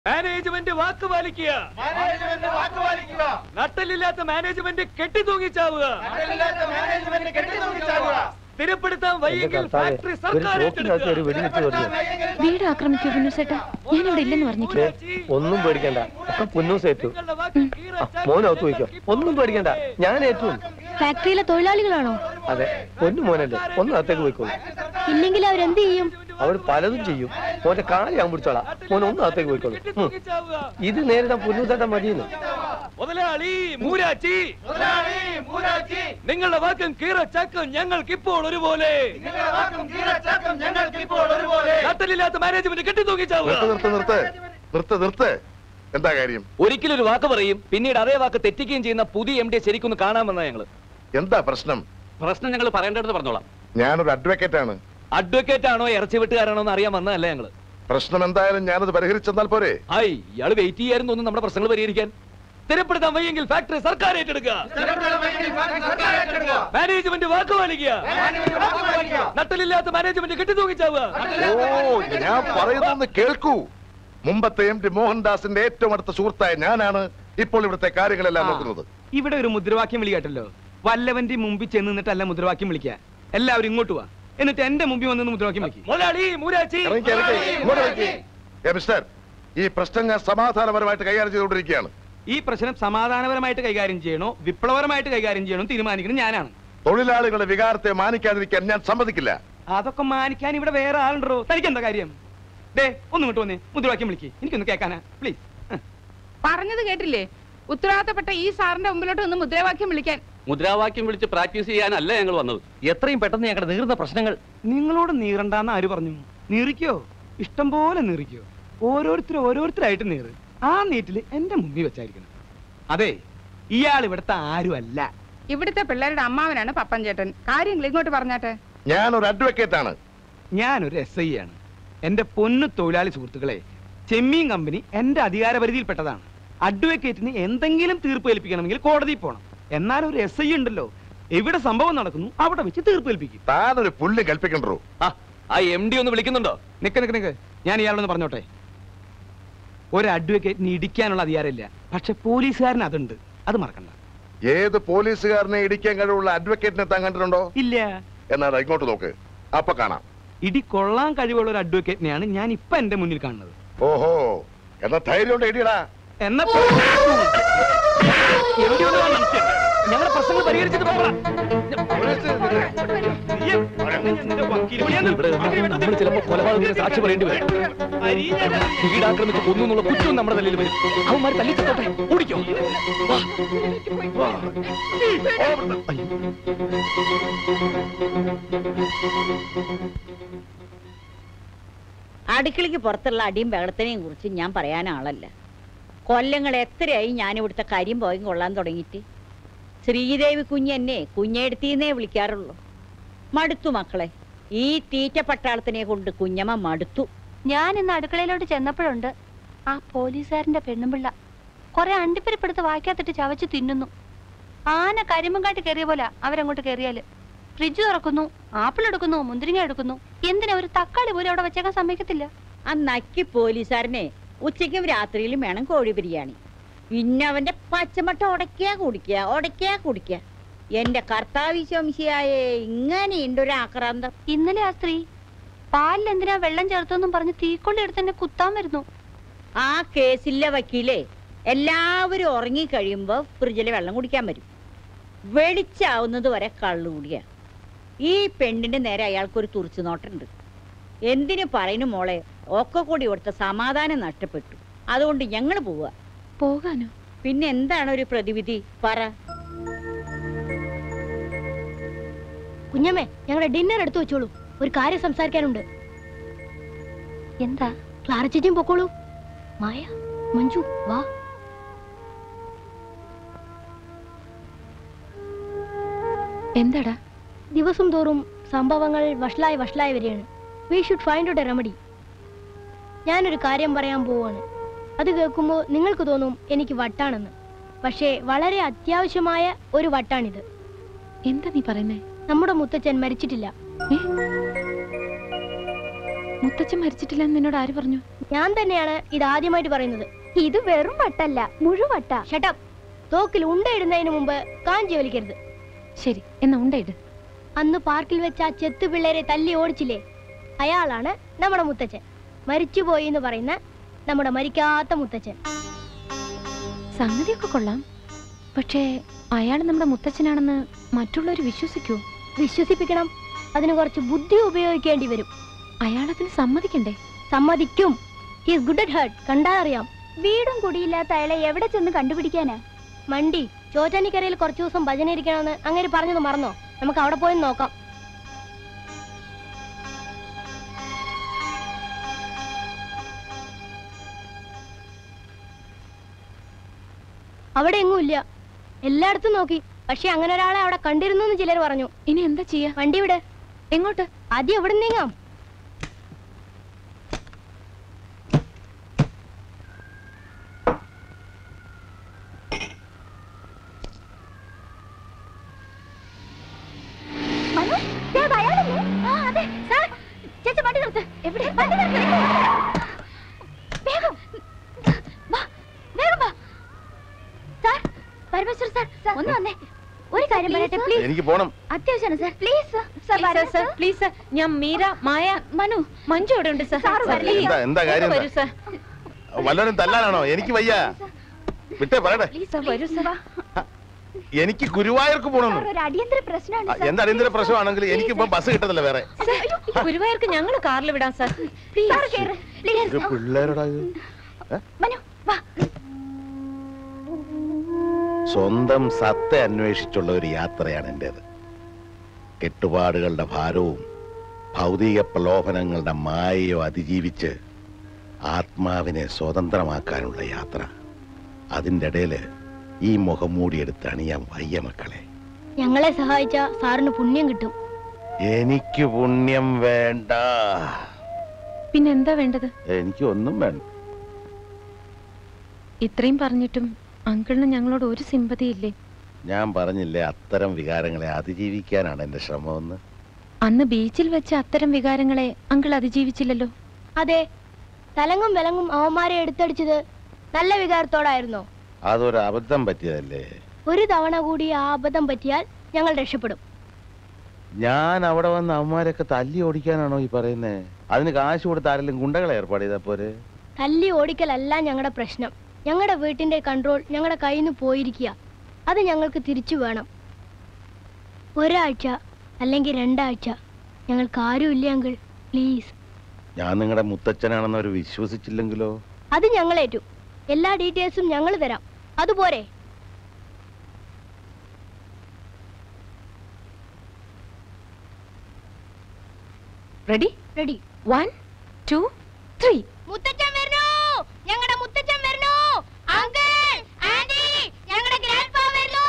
Management വാക്ക് പാലിക്കുക management വാക്കുപാലിക്കുക നട്ടലില്ലാത്ത management കെട്ടി തൂങ്ങിച്ചാവുക നട്ടലില്ലാത്ത management കെട്ടിത്തൂക്കിച്ചാവുക സ്ഥിരപ്പെടുത്താൻ വയ്യെങ്കിൽ കർത്താവേ, ഫാക്ടറി ഒരു സർക്കാർ തോക്കിനകത്ത് ഒരു വെടിവെച്ച് കൊല്ലും വീട് ആക്രമിക്കൂ പുന്നുസേട്ടാ ഞാൻ ഇവിടെ ഇല്ലെന്ന് പറഞ്ഞിട്ടില്ല ഒന്നും പേടിക്കണ്ട ഒക്കെ പുന്നൂസ് ഏറ്റു നിങ്ങളുടെ വാക്ക് ആ, മോനകത്ത് വയ്ക്കോ ഒന്നും പേടിക്കണ്ട ഞാൻ ഏറ്റു ഫാക്ടറിയിലെ തൊഴിലാളികളാണോ അതെ പൊന്നു മോനല്ലേ ഒന്ന് അകത്തേക്ക് പോയിക്കോളൂ ഇല്ലെങ്കിൽ അവരെന്ത് ചെയ്യും അവർ പലതും ചെയ്യും മോന്റെ കാല് ഞാൻ പിടിച്ചോളാം മോൻ ഒന്ന് അകത്തേക്ക് പോയിക്കോളൂ ഉം. ഇത് നേരിടാൻ പുന്നൂസേട്ടൻ മതിയെന്ന് മുതലാളി മൂരാച്ചി മുതലാളി മൂരാച്ചി നിങ്ങളുടെ വാക്കും കീറച്ചക്കും ഞങ്ങൾക്ക് ഇപ്പോൾ ഒരുപോലെ നിങ്ങളുടെ വാക്കും കീഴച്ചാക്കും ഞങ്ങൾക്ക് ഇപ്പോൾ ഒരുപോലെ നട്ടലില്ലാത്ത മാനേജ്മെന്റ് കെട്ടി തൂങ്ങിച്ചാവുക നിർത്ത് നിർത്ത് നിർത്ത് നിർത്ത് നിർത്ത് എന്താ കാര്യം ഒരിക്കലും ഒരു വാക്ക് പറയും പിന്നീട് അതേ വാക്ക് തെറ്റിക്കുകയും ചെയ്യുന്ന പുതിയ എം ഡി ശരിക്കൊന്ന് കാണാമെന്ന ഞങ്ങള് എന്താ പ്രശ്നം പ്രശ്നം ഞങ്ങൾ പറയേണ്ടത് പറഞ്ഞോളാം ഞാനൊരു അഡ്വക്കേറ്റ് ആണ് അഡ്വക്കേറ്റ് ആണോ ഇറച്ചി വെട്ടുകാരാണോ എന്ന് അറിയാൻ വന്നതല്ല ഞങ്ങള് പ്രശ്നം എന്തായാലും ഞാനത് പരിഹരിച്ചെന്നാൽ പോരെ ഹായ് ഇയാള് വെയിറ്റ് ചെയ്യായിരുന്നു ഒന്ന് നമ്മുടെ പ്രശ്നങ്ങൾ പരിഹരിക്കാൻ സ്ഥിരപ്പെടുത്താൻ വയ്യെങ്കിൽ ഫാക്ടറി സർക്കാർ ഏറ്റെടുക്കുക സ്ഥിരപ്പെടുത്തണമെങ്കിൽ ഫാക്ടറി സർക്കാർ ഏറ്റെടുക്കുക മാനേജ്മെന്റ് വാക്ക് പാലിക്കുക മാനേജ്മെന്റ് വാക്കുപാലിക്കുക നട്ടലില്ലാത്ത മാനേജ്മെന്റ് കെട്ടി തൂങ്ങിച്ചാവുക ഓ ഞാൻ പറയുന്നൊന്ന് കേൾക്കൂ മുമ്പത്തെ എം ടി മോഹൻദാസിന്റെ ഏറ്റവും അടുത്ത സുഹൃത്തായ ഞാനാണ് ഇപ്പോൾ ഇവിടുത്തെ കാര്യങ്ങളെല്ലാം നോക്കുന്നത് ഇവിടെ ഒരു മുദ്രാവാക്യം വിളി കേട്ടല്ലോ വല്ലവന്റെ മുമ്പിൽ ചെന്ന് നിന്നിട്ടല്ല മുദ്രാവാക്യം വിളിക്കുക എല്ലാവരും ഇങ്ങോട്ട് വാ എന്നിട്ട് എന്റെ മുമ്പിൽ വന്ന് മുദ്രാവാക്യം വിളിക്കും മുതലാളി മൂരാച്ചി ഇറങ്ങിക്ക്, ഇറങ്ങിക്ക്. ഇങ്ങോട്ട് വയ്ക്ക്. ഏ മിസ്റ്റർ ഈ പ്രശ്നം ഞാൻ സമാധാനപരമായിട്ട് കൈകാര്യം ചെയ്തുകൊണ്ടിരിക്കുകയാണ് ഈ പ്രശ്നം സമാധാനപരമായിട്ട് കൈകാര്യം ചെയ്യണോ വിപ്ലവപരമായിട്ട് കൈകാര്യം ചെയ്യണോ എന്ന് തീരുമാനിക്കുന്നത് ഞാനാണ് തൊഴിലാളികളുടെ വികാരത്തെ മാനിക്കാതിരിക്കാൻ ഞാൻ സമ്മതിക്കില്ല അതൊക്കെ മാനിക്കാൻ ഇവിടെ വേറെ ആളുണ്ടോ തനിക്ക് എന്താ കാര്യം ദേ ഒന്ന് ഇങ്ങോട്ട് വന്നേ മുദ്രാവാക്യം വിളിക്ക് എനിക്കൊന്ന് കേൾക്കാനാ പ്ലീസ് പറഞ്ഞത് കേട്ടില്ലേ ഉത്തരവാദിത്തപ്പെട്ട ഈ സാറിന്റെ മുമ്പിലോട്ട് നിന്ന് മുദ്രാവാക്യം വിളിക്കാൻ മുദ്രാവാക്യം വിളിച്ച് പ്രാക്ടീസ് ചെയ്യാനല്ല ഞങ്ങൾ വന്നത് എത്രയും പെട്ടെന്ന് ഞങ്ങളുടെ നീറുന്ന പ്രശ്നങ്ങൾ നിങ്ങളോട് നീറണ്ടെന്ന് ആര് പറഞ്ഞു നീറിക്കോ ഇഷ്ടം പോലെ നീറിക്കോ ഓരോരുത്തർ ഓരോരുത്തരായിട്ട് നീറ് ആ നീറ്റില് എന്റെ മുമ്പിൽ വെച്ചായിരിക്കണം അതെ ഇയാൾ ഇവിടുത്തെ ആരും അല്ല ഇവിടുത്തെ പിള്ളേരുടെ അമ്മാവനാണ് പപ്പൻ ചേട്ടൻ കാര്യങ്ങൾ ഇങ്ങോട്ട് പറഞ്ഞാട്ടെ ഞാനൊരു അഡ്വക്കേറ്റ് ആണ് ഞാനൊരു എസ് ഐ ആണ് എന്റെ പൊന്നു തൊഴിലാളി സുഹൃത്തുക്കളെ ചെമ്മീൻ കമ്പനി എന്റെ അധികാര പരിധിയിൽപ്പെട്ടതാണ് അഡ്വക്കേറ്റിന് എന്തെങ്കിലും തീർപ്പ് ഏൽപ്പിക്കണമെങ്കിൽ കോടതിയിൽ പോകണം എന്നാൽ ഒരു എസ് ഐ ഉണ്ടല്ലോ എവിടെ സംഭവം നടക്കുന്നു അവിടെ വെച്ച് തീർപ്പ് ഏൽപ്പിക്കും താനൊരു പുല്ല് കൽപ്പിക്കണ്ടോ ആ, ആ എം ഡി ഒന്ന് വിളിക്കുന്നുണ്ടോ നിക്ക് നിക്ക് നിക്ക് ഞാൻ ഇയാളൊന്ന് പറഞ്ഞോട്ടെ ഒരു അഡ്വക്കേറ്റിന് ഇടിക്കാനുള്ള അധികാരമില്ല പക്ഷെ പോലീസുകാരന് അതുണ്ട് അത് മറക്കണ്ട ഏത് പോലീസുകാരനെ ഇടിക്കാൻ കഴിവുള്ള അഡ്വക്കേറ്റിനെ താൻ കണ്ടിട്ടുണ്ടോ ഇല്ല എന്നാ ദാ ഇങ്ങോട്ട് നോക്ക് അപ്പൊ കാണാം ഇടി കൊള്ളാൻ കഴിവുള്ള ഒരു അഡ്വക്കേറ്റിനെയാണ് ഞാൻ ഇപ്പൊ എന്റെ മുന്നിൽ കാണുന്നത് ഓഹോ എന്നാ ധൈര്യം കൊണ്ട് ഇടിയടാ എന്നാ ഞങ്ങളുടെ പ്രശ്നങ്ങൾ പരിഹരിച്ചിട്ട് പോകാം ഇവിടെ നമ്മൾ ചിലപ്പോ കൊലപാതകത്തിന് സാക്ഷി പറയേണ്ടി വരും വീടാക്രമിച്ച് കൊന്നു എന്നുള്ള കുറ്റവും നമ്മുടെ തലയിൽ വരും അവന്മാർ തല്ലിച്ചോട്ടെ ഓടിക്കോ വാ. വാ. അയ്യോ. അടുക്കളയ്ക്ക് പുറത്തുള്ള അടിയും ബഹളത്തിനെയും കുറിച്ച് ഞാൻ പറയാൻ ആളല്ല കൊല്ലങ്ങൾ എത്രയായി ഞാൻ ഇവിടുത്തെ കരിയും പോയും കൊള്ളാൻ തുടങ്ങിയിട്ട് ശ്രീദേവി കുഞ്ഞെന്നെ കുഞ്ഞെടുത്തീന്നേ വിളിക്കാറുള്ളൂ മടുത്തു മക്കളെ ഈ തീറ്റ പട്ടാളത്തിനെ കൊണ്ട് കുഞ്ഞമ്മ മടുത്തു ഞാൻ ഇന്ന് അടുക്കളയിലോട്ട് ചെന്നപ്പോഴുണ്ട് ആ പോലീസുകാരന്റെ പെണ്ണുമ്പിള്ള കുറെ അണ്ടിപ്പരിപ്പെടുത്ത് വായിക്കാത്തിട്ട് ചവച്ച് തിന്നുന്നു ആന കരിമ്പും കാട്ടി കയറിയ പോലെ അവരങ്ങോട്ട് കയറിയാല് ഫ്രിഡ്ജ് തുറക്കുന്നു ആപ്പിൾ എടുക്കുന്നു മുന്തിരിങ്ങ എടുക്കുന്നു എന്തിനാ ഒരു തക്കാളി പോലും അവിടെ വെച്ചേക്കാൻ സമ്മതിക്കത്തില്ല ആ നക്കി പോലീസുകാരനെ ഉച്ചയ്ക്കും രാത്രിയിലും വേണം കോഴി ബിരിയാണി പിന്നെ അവന്റെ പച്ചമട്ട ഉടയ്ക്കാ കുടിക്കുക ഉടയ്ക്കാ കുടിക്കുക എന്റെ കർത്താവ് ശംശിയായേ ഇങ്ങനെയുണ്ട് ഒരു ആക്രാന്തം ഇന്നലെ ആ സ്ത്രീ പാലിൽ എന്തിനാ വെള്ളം ചേർത്തെന്നും പറഞ്ഞ് തീക്കൊള്ളി എടുത്ത് എന്നെ കുത്താൻ വരുന്നു ആ കേസിലെ വക്കീലേ എല്ലാവരും ഉറങ്ങി കഴിയുമ്പോ ഫ്രിഡ്ജിലെ വെള്ളം കുടിക്കാൻ വരും വെളിച്ചാവുന്നത് വരെ കള്ളു കുടിയ ഈ പെണ്ണിന്റെ നേരെ അയാൾക്കൊരു തുറച്ചു നോട്ടുണ്ട് എന്തിനു പറയുന്നു മോളെ ഒക്കെ കൂടി ഇവിടുത്തെ സമാധാനം നഷ്ടപ്പെട്ടു അതുകൊണ്ട് ഞങ്ങൾ പോവുക പോകാനോ പിന്നെ എന്താണ് ഒരു പ്രതിവിധി പറ കുഞ്ഞമ്മേ ഞങ്ങളുടെ ഡിന്നർ എടുത്തു വെച്ചോളൂ ഒരു കാര്യം സംസാരിക്കാനുണ്ട് എന്താ ക്ലാര ചേച്ചിയും പൊക്കോളൂ മായ മഞ്ജു വാ എന്താടാ ദിവസം തോറും സംഭവങ്ങൾ വഷളായി വഷളായി വരികയാണ് we should find out a remedy ഞാനൊരു കാര്യം പറയാൻ പോവാണ് അത് കേൾക്കുമ്പോൾ നിങ്ങൾക്ക് തോന്നും എനിക്ക് വട്ടാണെന്ന് പക്ഷേ വളരെ അത്യാവശ്യമായ ഒരു വട്ടാണിത് എന്താ നീ പറയുന്നേ നമ്മുടെ മുത്തച്ഛൻ മരിച്ചിട്ടില്ല മുത്തച്ഛൻ മരിച്ചിട്ടില്ലെന്ന് നിന്നോട് ആര് പറഞ്ഞു ഞാൻ തന്നെയാണ് ഇത് ആദ്യമായിട്ട് പറയുന്നത് ഇത് വെറും വട്ടല്ല മുഴുവട്ട ഷട്ടപ്പ് തോക്കിൽ ഉണ്ടയിടുന്നതിന് മുമ്പ് കാഞ്ചി വലിക്കരുത് ശരി എന്നാ ഉണ്ടയിട് അന്ന് പാർക്കിൽ വെച്ച് ആ ചെത്തു പിള്ളേരെ തല്ലി ഓടിച്ചില്ലേ അയാളാണ് നമ്മുടെ മുത്തച്ഛൻ മരിച്ചുപോയി എന്ന് പറയുന്ന നമ്മുടെ മരിക്കാത്ത മുത്തച്ഛൻ സംഗതിയൊക്കെ കൊള്ളാം പക്ഷേ അയാൾ നമ്മുടെ മുത്തച്ഛനാണെന്ന് മറ്റുള്ളവർ വിശ്വസിക്കൂ വിശ്വസിപ്പിക്കണം അതിന് കുറച്ച് ബുദ്ധി ഉപയോഗിക്കേണ്ടി വരും അയാൾ അതിന് സമ്മതിക്കണ്ടേ സമ്മതിക്കും ഈസ് ഗുഡ് അറ്റ് ഹേർട്ട് കണ്ടാൽ അറിയാം വീടും കുടിയില്ലാത്ത അയാളെ എവിടെ ചെന്ന് കണ്ടുപിടിക്കാനാ മണ്ടി ചോറ്റാനിക്കരയിൽ കുറച്ചു ദിവസം ഭജന ഇരിക്കണമെന്ന് അങ്ങനെ പറഞ്ഞത് മറന്നോ നമുക്ക് അവിടെ പോയി നോക്കാം അവിടെ എങ്ങും ഇല്ല എല്ലായിടത്തും നോക്കി പക്ഷെ അങ്ങനെ ഒരാളെ അവിടെ കണ്ടിരുന്നു എന്ന് ചിലർ പറഞ്ഞു ഇനി എന്താ ചെയ്യാ വണ്ടി ഇവിടെ എങ്ങോട്ട് ആദ്യം എവിടെ നീങ്ങാം മനു, ദേ അത് അയാളല്ലേ? ആ, അതെ. സാർ, ചേച്ചി വണ്ടി നിർത്ത്. എവിടെ? വണ്ടി നിർത്ത്. വേഗം. വാ, വേഗം വാ. സാർ, പരമേശ്വർ സാർ, ഒന്ന് വന്നേ. ഒരു കാര്യം പറയട്ടെ പ്ലീസ് എനിക്ക് പോണം അത്യാവശ്യമാണ് sir please sir sir please ഞാൻ മീര മായ മനു മഞ്ജു ഇവിടെ ഉണ്ട് സാർ എന്താ എന്താ കാര്യം വരൂ സാർ വല്ലവരും തല്ലാനാണോ എനിക്ക് വയ്യ വിട്ടേ പറയട്ടെ പ്ലീസ് സാർ വരൂ സാർ എനിക്ക് ഗുരുവായൂർക്ക് പോണെന്ന് ഒരു അടിയന്തര പ്രശ്നമാണ് ആ, എന്ത് അടിയന്തര പ്രശ്നമാണെങ്കിൽ എനിക്കിപ്പോ ബസ് കിട്ടുന്നില്ല വേറെ ഗുരുവായൂർക്ക് ഞങ്ങൾ കാറിൽ വിടാം സാർ ഇത് പിള്ളേരോടാ ഇത്. ഏ? മനു വാ സ്വന്തം സത്ത അന്വേഷിച്ചുള്ള ഒരു യാത്രയാണ് എന്റേത് കെട്ടുപാടുകളുടെ ഭാരവും ഭൗതിക പ്രലോഭനങ്ങളുടെ മായയോ അതിജീവിച്ച് ആത്മാവിനെ സ്വതന്ത്രമാക്കാനുള്ള യാത്ര അതിൻ്റെ ഇടയില് ഈ മുഖം മൂടിയെടുത്ത് അണിയാൻ വയ്യ മക്കളെ ഞങ്ങളെ സഹായിച്ച സാറിന് പുണ്യം കിട്ടും എനിക്ക് പുണ്യം വേണ്ട പിന്നെ എന്താ വേണ്ടത് എനിക്ക് ഒന്നും വേണ്ട ഇത്രയും പറഞ്ഞിട്ടും അങ്കിളിന് ഞങ്ങളോട് ഒരു സിമ്പതി ഇല്ലേ ഞാൻ പറഞ്ഞില്ലേ അത്തരം വികാരങ്ങളെ അതിജീവിക്കാനാണ് എന്റെ ശ്രമമെന്ന് അന്ന് ബീച്ചിൽ വെച്ച് അത്തരം വികാരങ്ങളെ അങ്കിൾ അതിജീവിച്ചില്ലല്ലോ അതെ തലങ്ങും വിലങ്ങും അവന്മാരെ എടുത്തടിച്ചത് നല്ല വികാരത്തോടായിരുന്നോ അതൊരു അബദ്ധം പറ്റിയതല്ലേ ഒരു തവണ കൂടി ആ അബദ്ധം പറ്റിയാൽ ഞങ്ങൾ രക്ഷപ്പെടും ഞാൻ അവിടെ വന്ന് അവന്മാരൊക്കെ തല്ലി ഓടിക്കാനാണോ ഈ പറയുന്നേ അതിന് കാശ് കൊടുത്ത് ആരെങ്കിലും ഗുണ്ടകളെ ഏർപ്പാട് ചെയ്താ പോരെ തല്ലി ഓടിക്കലല്ല ഞങ്ങളുടെ പ്രശ്നം ഞങ്ങളുടെ വീട്ടിന്റെ കൺട്രോൾ ഞങ്ങളുടെ കയ്യിൽ നിന്ന് പോയിരിക്കുക അത് ഞങ്ങൾക്ക് തിരിച്ചു വേണം ഒരാഴ്ച അല്ലെങ്കിൽ രണ്ടാഴ്ച ഞങ്ങൾക്ക് ആരുമില്ല അങ്കിൾ പ്ലീസ് ഞാൻ നിങ്ങളുടെ മുത്തച്ഛനാണെന്ന് അവർ വിശ്വസിച്ചില്ലെങ്കിലോ അത് ഞങ്ങളേറ്റു എല്ലാ ഡീറ്റെയിൽസും ഞങ്ങൾ തരാം അതുപോരെ ready ready one two three മുത്തച്ഛൻ വരുന്നു ഞങ്ങളുടെ മുത്തച്ഛൻ വരുന്നു അങ്കിൾ ആന്റി ഞങ്ങളുടെ ഗ്രാൻഡ്പാ വരുന്നു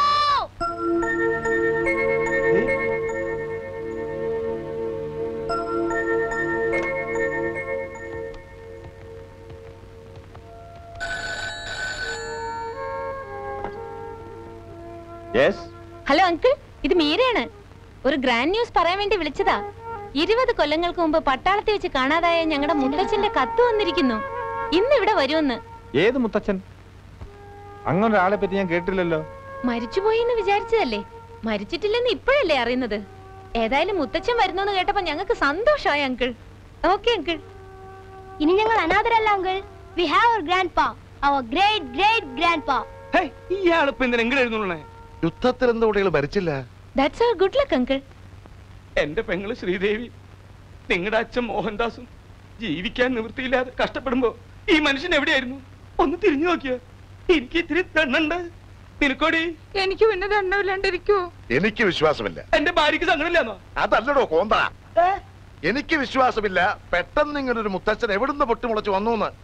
യെസ് ഹലോ അങ്കിൾ ഇത് മീരയാണ് ഒരു ഗ്രാൻഡ് ന്യൂസ് പറയാൻ വേണ്ടി വിളിച്ചതാ ഇരുപത് കൊല്ലങ്ങൾക്ക് മുമ്പ് പട്ടാളത്തിൽ വെച്ച് കാണാതായ ഞങ്ങളുടെ മുത്തച്ഛന്റെ കത്ത് വന്നിരിക്കുന്നു ഇന്ന് ഇവിടെ വരുമെന്ന് ഏത് മുത്തച്ഛൻ അങ്ങനെ ഒരാളെ പറ്റി ഞാൻ കേട്ടില്ലല്ലോ മരിച്ചുപോയി എന്ന് വിചാരിച്ചതല്ലേ മരിച്ചിട്ടില്ലെന്ന് ഇപ്പോഴല്ലേ അറിയുന്നത് ഏതായാലും മുത്തച്ഛൻ വരുന്നു കേട്ടപ്പോ ഞങ്ങൾക്ക് സന്തോഷമായി അങ്കിൾ ഓക്കെ അങ്കിൾ ഇനി ഞങ്ങൾ അനാഥരല്ല uncle we have our grandpa our great great grand പാ ഇയാളിപ്പോ എന്തിനാ എങ്ങനെ എഴുതുള്ളേ യുദ്ധത്തിൽ എന്തുകൊണ്ടികൾ ഭരിച്ചില്ല that's our good luck uncle എന്റെ പെങ്ങള് ശ്രീദേവി നിങ്ങളുടെ അച്ഛൻ മോഹൻദാസും ജീവിക്കാൻ നിവൃത്തിയില്ലാതെ കഷ്ടപ്പെടുമ്പോ ഈ മനുഷ്യൻ എവിടെയായിരുന്നു ഒന്ന് തിരിഞ്ഞു നോക്കിയ എനിക്ക് ഇത്തിരി ദണ്ണുണ്ട് നിനക്കോടി എനിക്ക് പിന്നെ ദണ്ണമില്ലാണ്ടിരിക്കോ എനിക്ക് വിശ്വാസമില്ല എന്റെ ഭാര്യക്ക് സങ്കടമില്ലാന്നോ അതല്ലടോ കോന്ത എനിക്ക് വിശ്വാസമില്ല പെട്ടെന്ന് ഇങ്ങനെ ഒരു മുത്തച്ഛൻ എവിടുന്ന് പൊട്ടിമുളച്ച് വന്നു എന്ന്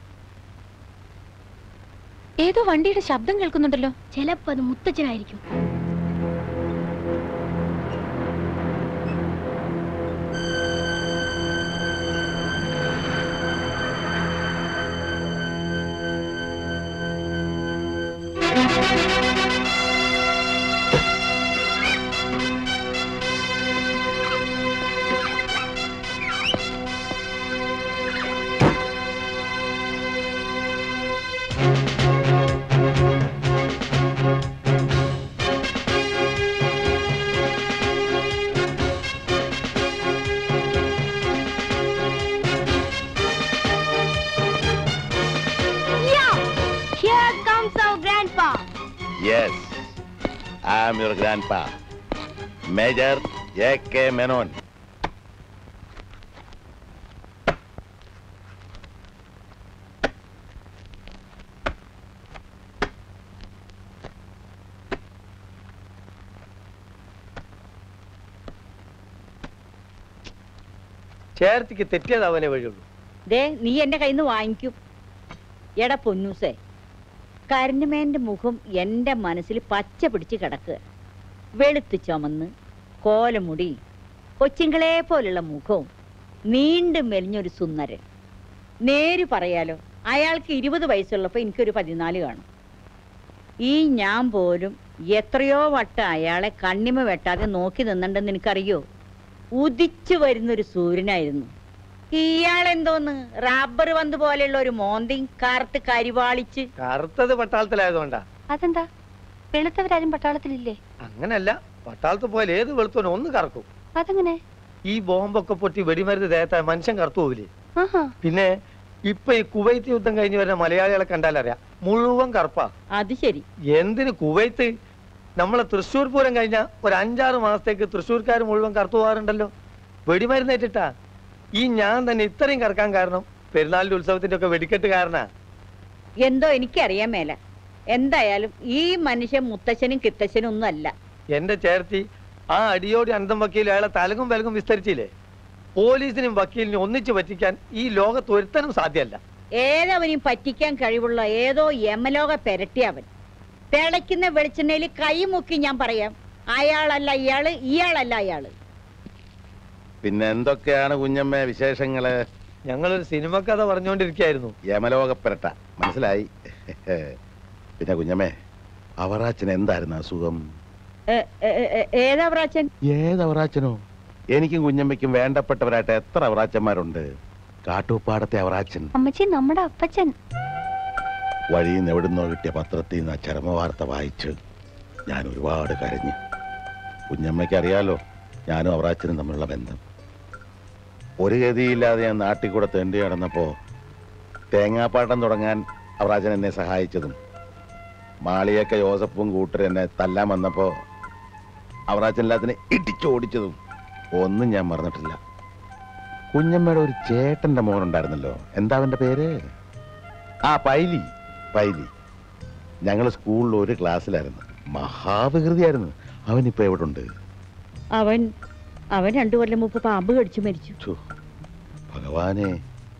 ഏതോ വണ്ടിയുടെ ശബ്ദം കേൾക്കുന്നുണ്ടല്ലോ ചിലപ്പോ അത് മുത്തച്ഛനായിരിക്കും Yes, I am your grandpa, Major A.K. Menon. ചേർത്തിക്ക് തെറ്റിയതാവനെ വഴിയുള്ളൂ ദേ നീ എന്റെ കയ്യിൽ നിന്ന് വാങ്ങിക്കും എടാ പൊന്നൂസേ കരഞ്ഞുമേന്റെ മുഖം എന്റെ മനസ്സിൽ പച്ച പിടിച്ച് കിടക്കുക വെളുത്ത് ചുമന്ന് കോലമുടി കൊച്ചിങ്കളെ പോലുള്ള മുഖവും നീണ്ടു മെലിഞ്ഞൊരു സുന്ദരൻ നേര് പറയാലോ അയാൾക്ക് ഇരുപത് വയസ്സുള്ളപ്പോൾ എനിക്കൊരു പതിനാല് കാണും ഈ ഞാൻ പോലും എത്രയോ വട്ടം അയാളെ കണ്ണിമ വെട്ടാതെ നോക്കി നിന്നിട്ടുണ്ടെന്ന് എനിക്കറിയോ ഉദിച്ചു വരുന്നൊരു സൂര്യനായിരുന്നു ഇയാളെന്തോന്ന് റബ്ബർ പന്ത് പോലെയുള്ള ഒരു മോന്തിയും കറുത്ത് കരിവാളിച്ച് കറുത്തത് പട്ടാളത്തിലായതുകൊണ്ടാ അതെന്താ വെളുത്തവരാരും പട്ടാളത്തിലില്ലേ അങ്ങനല്ല പട്ടാളത്ത് പോയാൽ ഏത് വെളുത്തോനും ഒന്ന് കറക്കും അതെങ്ങനെ ഈ ബോംബൊക്കെ പൊട്ടി വെടിമരുന്ന് ദേഹത്തായ മനുഷ്യൻ കറുത്തു പോവില്ലേ ആഹാ പിന്നെ ഇപ്പൊ ഈ കുവൈത്ത് യുദ്ധം കഴിഞ്ഞ് വരുന്ന മലയാളികളെ കണ്ടാലറിയാം മുഴുവൻ കറുപ്പാ അത് ശരി എന്തിന് കുവൈത്ത് നമ്മളെ തൃശ്ശൂർ പൂരം കഴിഞ്ഞ ഒരു അഞ്ചാറ് മാസത്തേക്ക് തൃശ്ശൂർക്കാർ മുഴുവൻ കറുത്തു പോകാറുണ്ടല്ലോ വെടിമരുന്നേറ്റിട്ടാ ഈ ഞാൻ തന്നെ ഇത്രയും കറക്കാൻ കാരണം പെരുന്നാളിന്റെ ഉത്സവത്തിന്റെ ഒക്കെ വെടിക്കെട്ട് കാരണാ എന്തോ എനിക്കറിയാൻ മേല എന്തായാലും ഈ മനുഷ്യൻ മുത്തശ്ശനും കിത്തശ്ശനും ഒന്നും അല്ല എന്റെ ചേർത്തി ആ അടിയോടി അന്തം വക്കീൽ അയാളെ തലകും വിലകും വിസ്തരിച്ചില്ലേ പോലീസിനും വക്കീലിനും ഒന്നിച്ചു പറ്റിക്കാൻ ഈ ലോകത്ത് ഒരുത്തനും സാധ്യമല്ല ഏതവനും പറ്റിക്കാൻ കഴിവുള്ള ഏതോ യമലോക പെരട്ടിയവൻ തിളയ്ക്കുന്ന വെളിച്ചെണ്ണയിൽ കൈ മുക്കി ഞാൻ പറയാം അയാളല്ല ഇയാള് ഇയാളല്ല അയാള് പിന്നെ എന്തൊക്കെയാണ് കുഞ്ഞമ്മ വിശേഷങ്ങള് ഞങ്ങളൊരു സിനിമ കഥ പറഞ്ഞുകൊണ്ടിരിക്കുകയായിരുന്നു യമലോകപ്പെരട്ട മനസ്സിലായി പിന്നെ കുഞ്ഞമ്മേ അവറാച്ചന് എന്തായിരുന്നു അസുഖം ഏ, ഏ, ഏ, ഏതാ പ്രാച്ചൻ ഏത് അവറാച്ചനോ എനിക്കും കുഞ്ഞമ്മയ്ക്കും വേണ്ടപ്പെട്ടവരായിട്ട് എത്ര അവറാച്ചന്മാരുണ്ട് കാട്ടുപ്പാടത്തെ അവറാച്ചൻ അമ്മച്ചി നമ്മുടെ അപ്പച്ചൻ വഴിയിൽ നിന്ന് എവിടുന്നോ കിട്ടിയ പത്രത്തിൽ നിന്ന് ആ ചരമവാർത്ത വായിച്ച് ഞാൻ ഒരുപാട് കരഞ്ഞു കുഞ്ഞമ്മയ്ക്ക് അറിയാലോ ഞാനും അവറാച്ചനും തമ്മിലുള്ള ബന്ധം ഒരു ഗതിയില്ലാതെ ഞാൻ നാട്ടിൽ കൂടെ തെണ്ടി നടന്നപ്പോ തേങ്ങാപ്പാട്ടം തുടങ്ങാൻ അവറാച്ചൻ എന്നെ സഹായിച്ചതും മാളിയൊക്കെ യോസഫും കൂട്ടർ എന്നെ തല്ലാൻ വന്നപ്പോ അവറാച്ചൻ എല്ലാത്തിനെ ഇടിച്ചോടിച്ചതും ഒന്നും ഞാൻ മറന്നിട്ടില്ല കുഞ്ഞമ്മയുടെ ഒരു ചേട്ടന്റെ മോനുണ്ടായിരുന്നല്ലോ എന്താ അവന്റെ പേര് ആ പൈലി പൈലി ഞങ്ങൾ സ്കൂളിൽ ഒരു ക്ലാസ്സിലായിരുന്നു മഹാവികൃതിയായിരുന്നു അവനിപ്പോ എവിടെ ഉണ്ട് അവൻ അവൻ രണ്ടു കൊല്ലം മുമ്പ് പാമ്പ് കടിച്ചു മരിച്ചു ഛോ, ഭഗവാനെ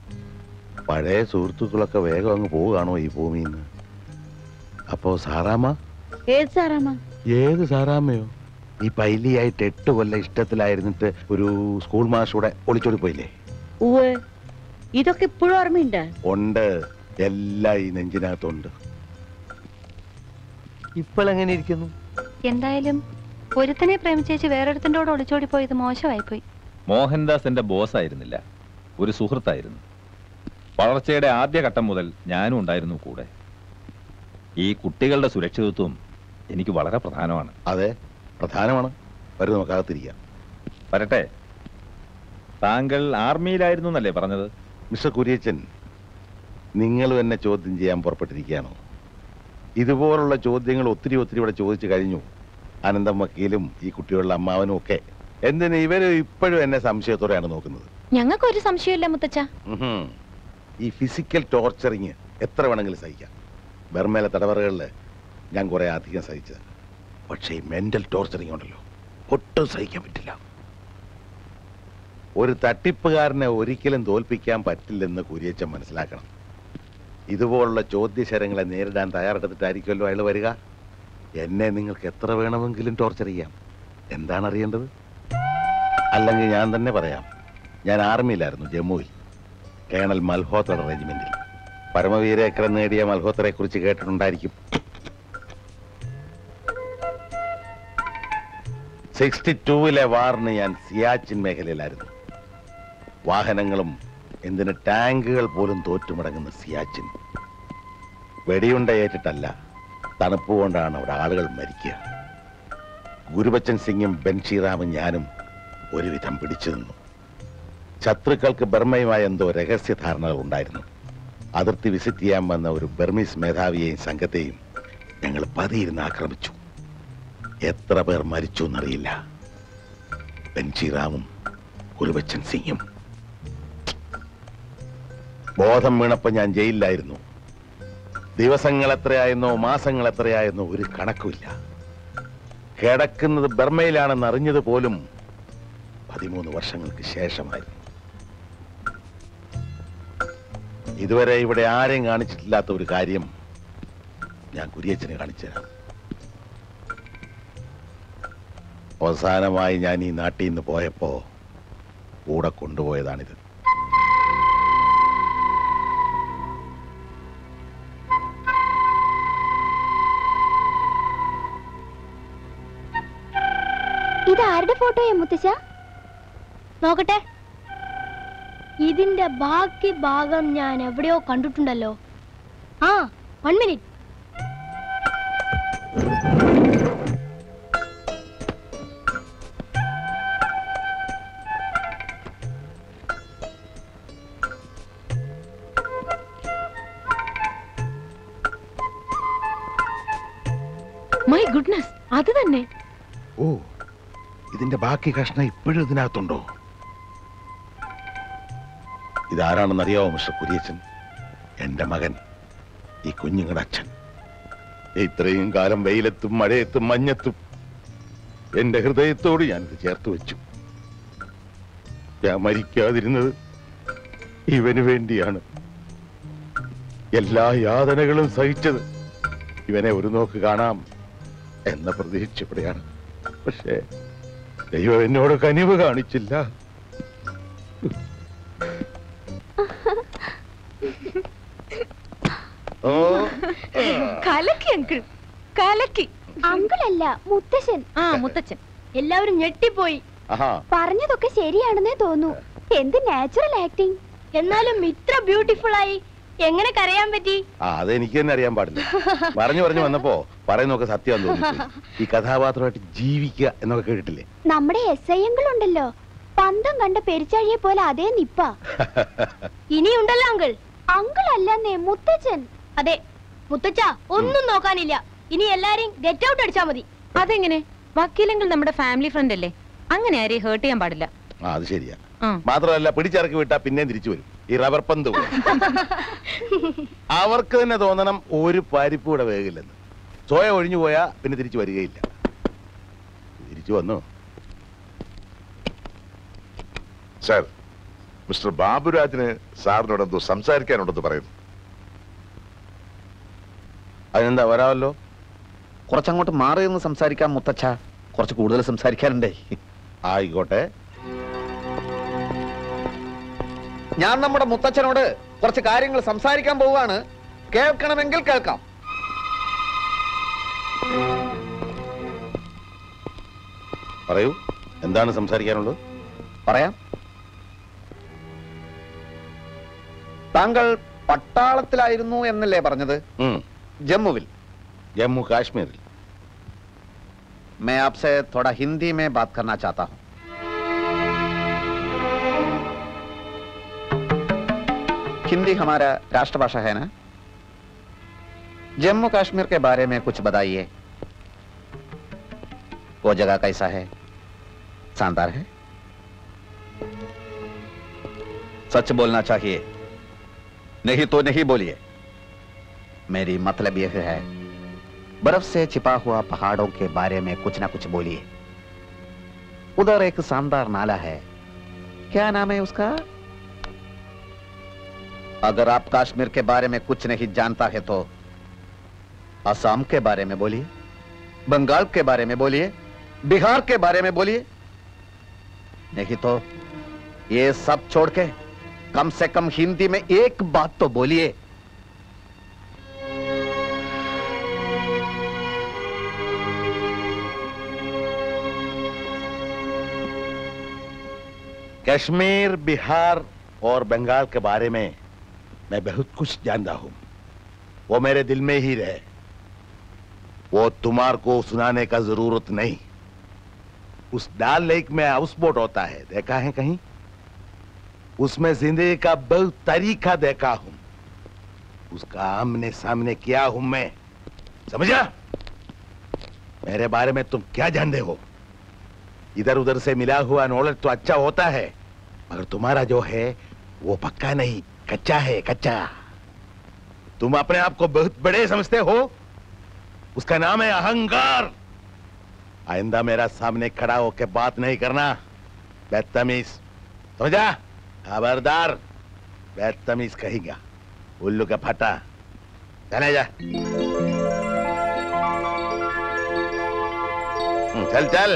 പഴയ സുഹൃത്തുക്കളൊക്കെ വേഗം അങ്ങ് പോവുകയാണോ ഈ ഭൂമിയിൽ നിന്ന് അപ്പോ സാറാമ്മ ഏത് സാറാമ്മ ഏത് സാറാമ്മയോ ഈ പൈലിയായിട്ട് എട്ട് കൊല്ലം ഇഷ്ടത്തിലായിരുന്നിട്ട് ഒരു സ്കൂൾ മാഷൂടെ ഒളിച്ചോടി പോയില്ലേ ഉവ് ഇതൊക്കെ ഇപ്പോഴും ഓർമ്മയുണ്ട് ഉണ്ട് എല്ലാം ഈ നെഞ്ചിനകത്തുണ്ട് ഇപ്പോഴെങ്ങനെ ഇരിക്കുന്നു എന്തായാലും ഒരുത്തനെ പ്രേമിച്ചേച്ച് വേറൊരുത്തൻ്റെ കൂടെ ഒളിച്ചോടി പോയത് മോശമായിപ്പോയി മോഹൻദാസ് എന്റെ ബോസ് ആയിരുന്നില്ല ഒരു സുഹൃത്തായിരുന്നു വളർച്ചയുടെ ആദ്യഘട്ടം മുതൽ ഞാനും ഉണ്ടായിരുന്നു കൂടെ ഈ കുട്ടികളുടെ സുരക്ഷിതത്വം എനിക്ക് വളരെ പ്രധാനമാണ് അതെ പ്രധാനമാണ് വരും നമുക്കകത്തിരിക്കാം വരട്ടെ താങ്കൾ ആർമിയിലായിരുന്നു എന്നല്ലേ പറഞ്ഞത് മിസ്റ്റർ കുര്യച്ചൻ നിങ്ങളും എന്നെ ചോദ്യം ചെയ്യാൻ പുറപ്പെട്ടിരിക്കുകയാണോ ഇതുപോലുള്ള ചോദ്യങ്ങൾ ഒത്തിരി ഒത്തിരി ഇവിടെ ചോദിച്ചു കഴിഞ്ഞു അനന്തം വക്കീലും ഈ കുട്ടികളുടെ അമ്മാവനും ഒക്കെ എന്തിന് ഇവര് ഇപ്പോഴും എന്നെ സംശയത്തോടെയാണ് നോക്കുന്നത് ഞങ്ങൾക്കൊരു സംശയമില്ല മുത്തച്ഛ ഉഹും. ഈ ഫിസിക്കൽ ടോർച്ചറിങ് എത്ര വേണമെങ്കിലും സഹിക്കാം ബർമേലെ തടവറകളിൽ ഞാൻ കുറെ അധികം സഹിച്ചത് പക്ഷേ ഈ മെന്റൽ ടോർച്ചറിങ് ഉണ്ടല്ലോ ഒട്ടും സഹിക്കാൻ പറ്റില്ല ഒരു തട്ടിപ്പുകാരനെ ഒരിക്കലും തോൽപ്പിക്കാൻ പറ്റില്ലെന്ന് കുരിയച്ചൻ മനസ്സിലാക്കണം ഇതുപോലുള്ള ചോദ്യശരങ്ങളെ നേരിടാൻ തയ്യാറെടുത്തിട്ടായിരിക്കുമല്ലോ അയാൾ വരിക എന്നെ നിങ്ങൾക്ക് എത്ര വേണമെങ്കിലും ടോർച്ചർ ചെയ്യാം എന്താണ് അറിയേണ്ടത് അല്ലെങ്കിൽ ഞാൻ തന്നെ പറയാം ഞാൻ ആർമിയിലായിരുന്നു ജമ്മുവിൽ കേണൽ മൽഹോത്രയുടെ റെജിമെന്റിൽ പരമവീരേക്കരം നേടിയ മൽഹോത്രയെ കുറിച്ച് കേട്ടിട്ടുണ്ടായിരിക്കും സിക്സ്റ്റി ടൂവിലെ വാറിന് ഞാൻ സിയാച്ചിൻ മേഖലയിലായിരുന്നു വാഹനങ്ങളും എന്തിന് ടാങ്കുകൾ പോലും തോറ്റുമടങ്ങുന്ന സിയാച്ചിൻ വെടിയുണ്ട ഏറ്റിട്ടല്ല തണുപ്പ് കൊണ്ടാണ് അവിടെ ആളുകൾ മരിക്കുക ഗുരുബച്ചൻ സിംഗും ബൻഷീറാമും ഞാനും ഒരുവിധം പിടിച്ചു നിന്നു ശത്രുക്കൾക്ക് ബർമയുമായ എന്തോ രഹസ്യ ധാരണകൾ ഉണ്ടായിരുന്നു അതിർത്തി വിസിറ്റ് ചെയ്യാൻ വന്ന ഒരു ബർമീസ് മേധാവിയെയും സംഘത്തെയും ഞങ്ങൾ പതിയിരുന്ന് ആക്രമിച്ചു എത്ര പേർ മരിച്ചു എന്നറിയില്ല ബെൻചിറാമും കുറുവച്ചൻ സിംഗും ബോധം വീണപ്പോ ഞാൻ ജയിലിലായിരുന്നു ദിവസങ്ങൾ എത്രയായെന്നോ മാസങ്ങൾ എത്രയായെന്നോ ഒരു കണക്കുമില്ല കിടക്കുന്നത് ബർമയിലാണെന്ന് അറിഞ്ഞത് പോലും പതിമൂന്ന് വർഷങ്ങൾക്ക് ശേഷമായിരുന്നു ഇതുവരെ ഇവിടെ ആരെയും കാണിച്ചിട്ടില്ലാത്ത ഒരു കാര്യം ഞാൻ കുരിയച്ചന് കാണിച്ചു തരാം അവസാനമായി ഞാൻ ഈ നാട്ടിൽ നിന്ന് പോയപ്പോ കൂടെ കൊണ്ടുപോയതാണിത് ഇത് ആരുടെ ഫോട്ടോയാ മുത്തശ്ശ നോക്കട്ടെ ഇതിന്റെ ബാക്കി ഭാഗം ഞാൻ എവിടെയോ കണ്ടിട്ടുണ്ടല്ലോ ആ വൺ മിനിറ്റ് മൈ ഗുഡ്നസ് അത് തന്നെ ഓ ഇതിന്റെ ബാക്കി കഷ്ണം ഇപ്പോഴും ഇതിനകത്തുണ്ടോ ഇതാരാണെന്ന് അറിയാവോ മിസ്റ്റർ കുര്യച്ചൻ എന്റെ മകൻ ഈ കുഞ്ഞുങ്ങളുടെ അച്ഛൻ ഇത്രയും കാലം വെയിലത്തും മഴയത്തും മഞ്ഞത്തും എന്റെ ഹൃദയത്തോട് ഞാനിത് ചേർത്ത് വെച്ചു ഞാൻ മരിക്കാതിരുന്നത് ഇവന് വേണ്ടിയാണ് എല്ലാ യാതനകളും സഹിച്ചത് ഇവനെ ഒരു നോക്ക് കാണാം എന്ന പ്രതീക്ഷയോടെയാണ് പക്ഷേ ദൈവം എന്നോട് കനിവ് കാണിച്ചില്ല ഓ കലക്കി അങ്കിൾ കലക്കി അങ്കിളല്ല മുത്തശ്ശൻ ആ മുത്തച്ഛൻ എല്ലാവരും ഞെട്ടിപ്പോയി ആഹാ പറഞ്ഞതൊക്കെ ശരിയാണെന്നേ തോന്നൂ എന്ത് നാച്ചുറൽ ആക്ടിങ് എന്നാലും ഇത്ര ബ്യൂട്ടിഫുൾ ആയി എങ്ങനെ കരയാൻ പറ്റി ആ അതെനിക്ക് തന്നെ അറിയാൻ പാടില്ല പറഞ്ഞു പറഞ്ഞു വന്നപ്പോ പറയുന്നൊക്കെ സത്യം തോന്നി ഈ കഥാപാത്രമായിട്ട് ജീവിക്കുക എന്നൊക്കെ കേട്ടിട്ടില്ലേ നമ്മുടെ എസ് ഐ ഉണ്ടല്ലോ പന്തം കണ്ട പെരിച്ചാഴിയെ പോലെ അതേ നിപ്പ ഇനിയുണ്ടല്ലോ അങ്കിൾ അങ്കിൾ അല്ലെന്നേ മുത്തച്ഛൻ അതെ മുത്തച്ഛ ഒന്നും നോക്കാനില്ല ഇനി എല്ലാരെയും ഗെറ്റ് ഔട്ട് അടിച്ചാ മതി അതെങ്ങനെ വക്കീലെങ്കിൽ നമ്മുടെ ഫാമിലി ഫ്രണ്ട് അല്ലേ അങ്ങനെ ആരെയും ഹേർട്ട് ചെയ്യാൻ പാടില്ല ആ അത് ശരിയാ ആ. മാത്രമല്ല പിടിച്ചിറക്കി വിട്ടാ പിന്നെയും തിരിച്ചു വരും ഈ റബ്ബർ പന്ത് പോലെ. അവർക്ക് തന്നെ തോന്നണം ഒരു പരിപ്പ് കൂടെ വേകില്ലെന്ന് സോയ ഒഴിഞ്ഞു പോയാ പിന്നെ തിരിച്ചു വരികയില്ല തിരിച്ചു വന്നു സാർ മിസ്റ്റർ ബാബുരാജിന് സാറിനോട് എന്തോ സംസാരിക്കാനുണ്ടെന്ന് പറയുന്നു അതിനെന്താ വരാമല്ലോ കുറച്ചങ്ങോട്ട് മാറി നിന്ന് സംസാരിക്കാം മുത്തച്ഛ കുറച്ച് കൂടുതൽ സംസാരിക്കാനുണ്ടേ ആയിക്കോട്ടെ ഞാൻ നമ്മുടെ മുത്തച്ഛനോട് കുറച്ച് കാര്യങ്ങൾ സംസാരിക്കാൻ പോവുകയാണ് കേൾക്കണമെങ്കിൽ കേൾക്കാം പറയൂ എന്താണ് സംസാരിക്കാനുള്ളത് പറയാം താങ്കൾ പട്ടാളത്തിലായിരുന്നു എന്നല്ലേ പറഞ്ഞത് ഉം. ജമ്മുവിൽ ജമ്മു കാശ്മീരിൽ मैं आपसे थोड़ा हिंदी में बात करना चाहता हूं हिंदी हमारा राष्ट्रभाषा है ना जम्मू कश्मीर के बारे में कुछ बताइए वो जगह कैसा है शानदार है सच बोलना चाहिए नहीं तो नहीं बोलिए मेरी मतलब यह है बर्फ से छिपा हुआ पहाड़ों के बारे में कुछ ना कुछ बोलिए उधर एक शानदार नाला है क्या नाम है उसका अगर आप कश्मीर के बारे में कुछ नहीं जानता है तो असम के बारे में बोलिए बंगाल के बारे में बोलिए बिहार के बारे में बोलिए नहीं तो ये सब छोड़ के कम से कम हिंदी में एक बात तो बोलिए कश्मीर बिहार और बंगाल के बारे में मैं बहुत कुछ जानता हूं वो मेरे दिल में ही रहे वो तुम्हार को सुनाने का जरूरत नहीं उस डाल लेक में हाउस बोट होता है देखा है कहीं उसमें जिंदगी का बहुत तरीका देखा हूं उसका आमने सामने किया हूं मैं समझा मेरे बारे में तुम क्या जानते हो इधर उधर से मिला हुआ नॉलेज तो अच्छा होता है मगर तुम्हारा जो है वो पक्का नहीं कच्चा है कच्चा तुम अपने आप को बहुत बड़े समझते हो उसका नाम है अहंकार आइंदा मेरा सामने खड़ा होकर बात नहीं करना बदतमीज समझा खबरदार बदतमीज कहेगा उल्लू का फटा चले जा हम्म, चल चल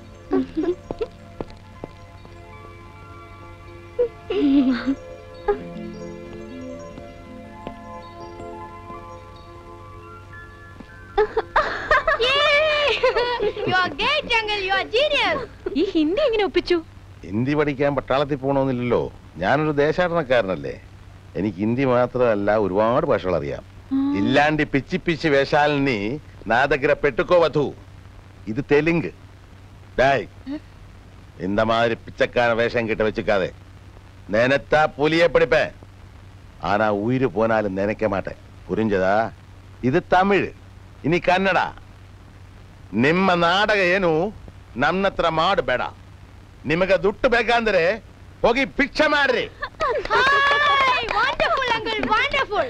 You are great, Jungle. You are genius. ഈ ഹിന്ദി എങ്ങനെ ഒപ്പിച്ചു ഹിന്ദി പഠിക്കാൻ പട്ടാളത്തിൽ പോകണമെന്നില്ലല്ലോ ഞാനൊരു ദേശാടനക്കാരനല്ലേ എനിക്ക് ഹിന്ദി മാത്രമല്ല ഒരുപാട് ഭാഷകൾ അറിയാം ഇല്ലാണ്ട് പിച്ചി പിച്ചി വേഷാലിനി నా దగ్గర పెట్టుకోవద్దు ఇది தெலுங்கு டாய் இந்த மாதிரி பிச்சைக்கார வேஷம் கிட்ட வச்சுக்காதே நினைத்தா புலியே படிப்பேன் ஆனா உயிர் போனாலும் நினைக்க மாட்டேன் புரிஞ்சதா ಇದು ತಮಿಳ್ ಇನಿ ಕನ್ನಡ ನಿಮ್ಮ ನಾಟಕ ಏನು ನನ್ನ ಹತ್ರ ಮಾಡಬೇಡ ನಿಮಗೆ ದುಡ್ಡು ಬೇಕಂದ್ರೆ ಹೋಗಿ ಭಿಕ್ಷೆ ಮಾಡ್ರಿ Hi, wonderful, Uncle. Wonderful.